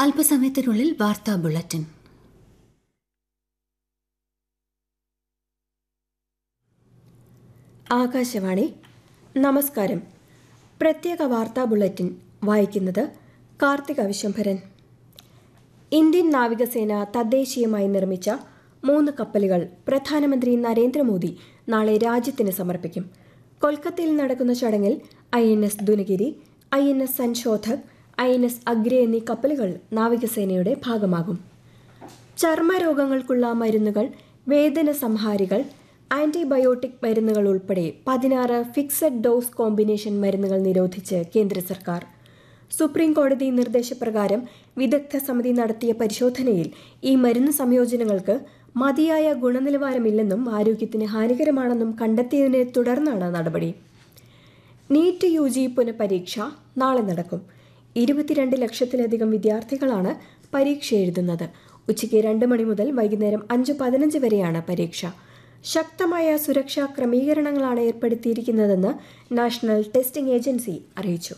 അല്പസമയത്തിനുള്ളിൽ വാർത്താ ബുള്ളറ്റിൻ ആകാശവാണി നമസ്കാരം പ്രത്യേക വാർത്താ ബുള്ളറ്റിൻ വായിക്കുന്നത് കാർത്തിക വിശംഭരൻ ഇന്ത്യൻ നാവികസേന തദ്ദേശീയമായി നിർമ്മിച്ച മൂന്ന് കപ്പലുകൾ പ്രധാനമന്ത്രി നരേന്ദ്രമോദി നാളെ രാജ്യത്തിന് സമർപ്പിക്കും കൊൽക്കത്തയിൽ നടക്കുന്ന ചടങ്ങിൽ I N S Dunagiri I N S Sanshodhak I N S Agra എന്നീ കപ്പലുകൾ നാവികസേനയുടെ ഭാഗമാകും ചർമ്മരോഗങ്ങൾക്കുള്ള മരുന്നുകൾ വേദന സംഹാരികൾ ആന്റിബയോട്ടിക് മരുന്നുകൾ ഉൾപ്പെടെ പതിനാറ് ഫിക്സഡ് ഡോസ് കോമ്പിനേഷൻ മരുന്നുകൾ നിരോധിച്ച് കേന്ദ്ര സർക്കാർ സുപ്രീം കോടതി നിർദ്ദേശപ്രകാരം വിദഗ്ധ സമിതി നടത്തിയ പരിശോധനയിൽ ഈ മരുന്ന് സംയോജനങ്ങൾക്ക് മതിയായ ഗുണനിലവാരമില്ലെന്നും ആരോഗ്യത്തിന് ഹാനികരമാണെന്നും കണ്ടെത്തിയതിനെ തുടർന്നാണ് നടപടി നീറ്റ് യു ജി പുനഃപരീക്ഷ നാളെ നടക്കും ഇരുപത്തിരണ്ട് ലക്ഷത്തിലധികം വിദ്യാർത്ഥികളാണ് പരീക്ഷ എഴുതുന്നത് ഉച്ചയ്ക്ക് രണ്ട് മണി മുതൽ വൈകുന്നേരം അഞ്ച് പതിനഞ്ച് വരെയാണ് പരീക്ഷ ശക്തമായ സുരക്ഷാ ക്രമീകരണങ്ങളാണ് ഏർപ്പെടുത്തിയിരിക്കുന്നതെന്ന് നാഷണൽ ടെസ്റ്റിംഗ് ഏജൻസി അറിയിച്ചു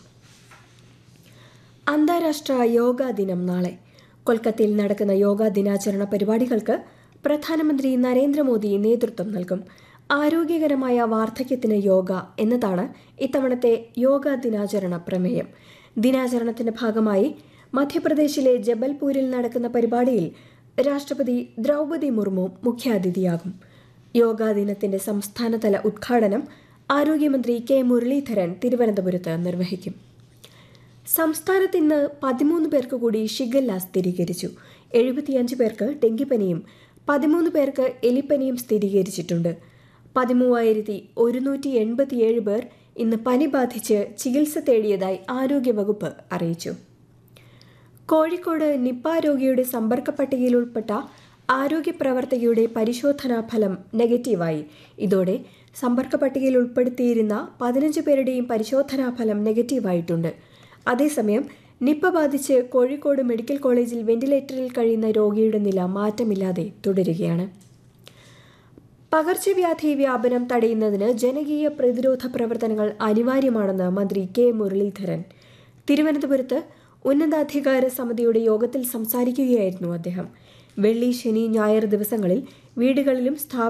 അന്താരാഷ്ട്ര യോഗാ ദിനം നാളെ കൊൽക്കത്തയിൽ നടക്കുന്ന യോഗാ ദിനാചരണ പരിപാടികൾക്ക് പ്രധാനമന്ത്രി നരേന്ദ്രമോദി നേതൃത്വം നൽകും ആരോഗ്യകരമായ വാർദ്ധക്യത്തിന് യോഗ എന്നതാണ് ഇത്തവണത്തെ യോഗാ ദിനാചരണ പ്രമേയം ദിനാചരണത്തിന്റെ ഭാഗമായി മധ്യപ്രദേശിലെ ജബൽപൂരിൽ നടക്കുന്ന പരിപാടിയിൽ രാഷ്ട്രപതി ദ്രൗപതി മുർമു മുഖ്യാതിഥിയാകും യോഗാ ദിനത്തിന്റെ സംസ്ഥാനതല ഉദ്ഘാടനം ആരോഗ്യമന്ത്രി കെ മുരളീധരൻ തിരുവനന്തപുരത്ത് നിർവഹിക്കും സംസ്ഥാനത്ത് ഇന്ന് പതിമൂന്ന് പേർക്ക് കൂടി ഷിഗല്ല സ്ഥിരീകരിച്ചു എഴുപത്തിയഞ്ച് പേർക്ക് ഡെങ്കിപ്പനിയും പതിമൂന്ന് പേർക്ക് എലിപ്പനിയും സ്ഥിരീകരിച്ചിട്ടുണ്ട് പതിമൂവായിരത്തി ഒരുന്നൂറ്റി എൺപത്തിയേഴ് പേർ ഇന്ന് പനി ബാധിച്ച് ചികിത്സ തേടിയതായി ആരോഗ്യവകുപ്പ് അറിയിച്ചു കോഴിക്കോട് നിപ്പ രോഗിയുടെ സമ്പർക്ക പട്ടികയിൽ ഉൾപ്പെട്ട ആരോഗ്യ പ്രവർത്തകയുടെ പരിശോധനാ ഫലം നെഗറ്റീവായി ഇതോടെ സമ്പർക്ക പട്ടികയിൽ ഉൾപ്പെടുത്തിയിരുന്ന പതിനഞ്ച് പേരുടെയും പരിശോധനാ ഫലം നെഗറ്റീവായിട്ടുണ്ട് അതേസമയം നിപ്പ ബാധിച്ച് കോഴിക്കോട് മെഡിക്കൽ കോളേജിൽ വെന്റിലേറ്ററിൽ കഴിയുന്ന രോഗിയുടെ നില മാറ്റമില്ലാതെ തുടരുകയാണ് പകർച്ചവ്യാധി വ്യാപനം തടയുന്നതിന് ജനകീയ പ്രതിരോധ പ്രവർത്തനങ്ങൾ അനിവാര്യമാണെന്ന് മന്ത്രി കെ മുരളീധരൻ തിരുവനന്തപുരത്ത് ഉന്നതാധികാര സമിതിയുടെ യോഗത്തിൽ സംസാരിക്കുകയായിരുന്നു അദ്ദേഹം വെള്ളി ശനി ഞായർ ദിവസങ്ങളിൽ വീടുകളിലും സ്ഥാപ